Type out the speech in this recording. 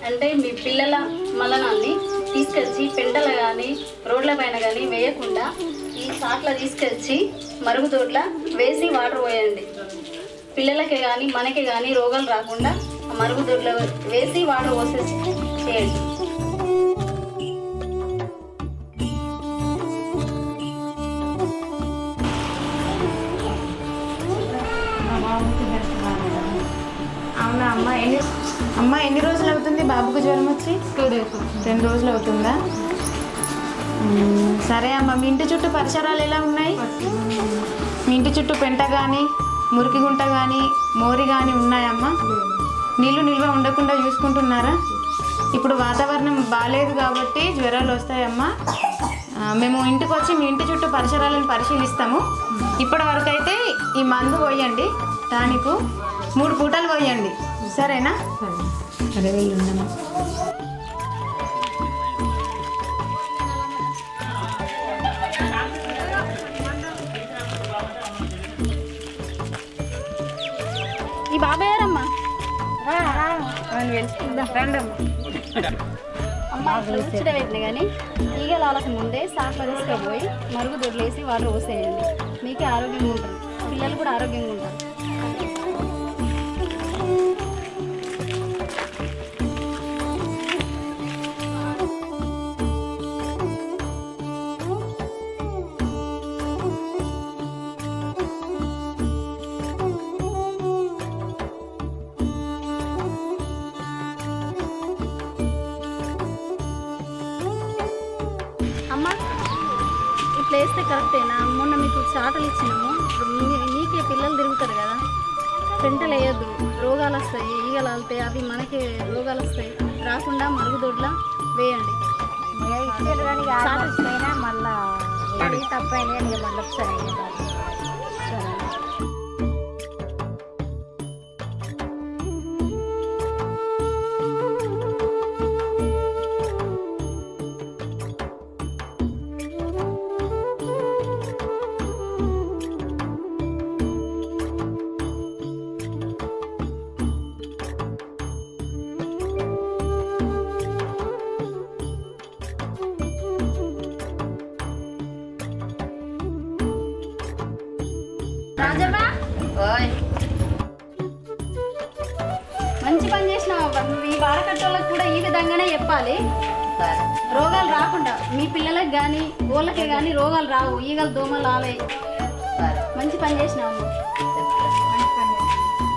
అంటే మీ పిల్లల మలనాన్ని తీసుకొచ్చి పెంటల కానీ రోడ్ల పైన కానీ వేయకుండా ఈ చాట్ల తీసుకొచ్చి మరుగుదొడ్ల వేసి వాటర్ పోయండి పిల్లలకి కానీ మనకి కానీ రోగాలు రాకుండా ఆ మరుగుదొడ్ల వేసి వాటర్ పోసేసి చేయండి అవునా అమ్మ ఎన్ని అమ్మ ఎన్ని రోజులు అవుతుంది బాబుకు జ్వరం వచ్చి టూ డేస్ రెండు రోజులు అవుతుందా మ్మ్, సరే అమ్మ మీ ఇంటి చుట్టూ పరిసరాలు ఎలా ఉన్నాయి మీ ఇంటి చుట్టూ పెంట కానీ మురికి గుంట కానీ మోరి కానీ ఉన్నాయమ్మా నీళ్లు నిల్వ ఉండకుండా చూసుకుంటున్నారా ఇప్పుడు వాతావరణం బాగాలేదు కాబట్టి జ్వరాలు వస్తాయమ్మా ఆ, మేము ఇంటికి వచ్చి మీ ఇంటి చుట్టూ పరిసరాలను పరిశీలిస్తాము ఇప్పటి వరకు అయితే ఈ మందు పోయండి టానిక్ మూడు పూటలు పోయండి సరేనా సరే వెళ్ళి ఉండమ్మా ఈ బాబాయారమ్మా అమ్మ ఇట్లా పెట్టిన కానీ ఈగలు ఆలకు ముందే సాట్లో తీసుకుపోయి మరుగు దొడ్లేసి వాటర్ పోసేయండి మీకే ఆరోగ్యంగా ఉంటుంది పిల్లలు కూడా ఆరోగ్యంగా ఉంటారు అమ్మ ఇట్లా వేస్తే కరెక్టేనా మొన్న మీకు చాటలు ఇచ్చినాము మీ- మీకే పిల్లలు తిరుగుతారు కదా పెంటలు వేయద్దు రోగాలు వస్తాయి ఈగలు వెళ్తాయి అవి మనకి రోగాలు వస్తాయి రాకుండా మరుగుదొడ్ల వేయండి ఇచ్చారు కానీ ఆలోచిపోయినా మళ్ళా అది తప్పైంది కానీ మళ్ళీ ఒకసారి అయ్యేదాన్ని. సరే రాజవ్వా మంచి పని చేసినావు ఈ వాడకట్టోళ్ళకి కూడా ఈ విధంగానే చెప్పాలి రోగాలు రాకుండా మీ పిల్లలకు కానీ ఊళ్ళకే కానీ రోగాలు రావు ఈగలు దోమలు ఆలే మంచి పని చేసినావు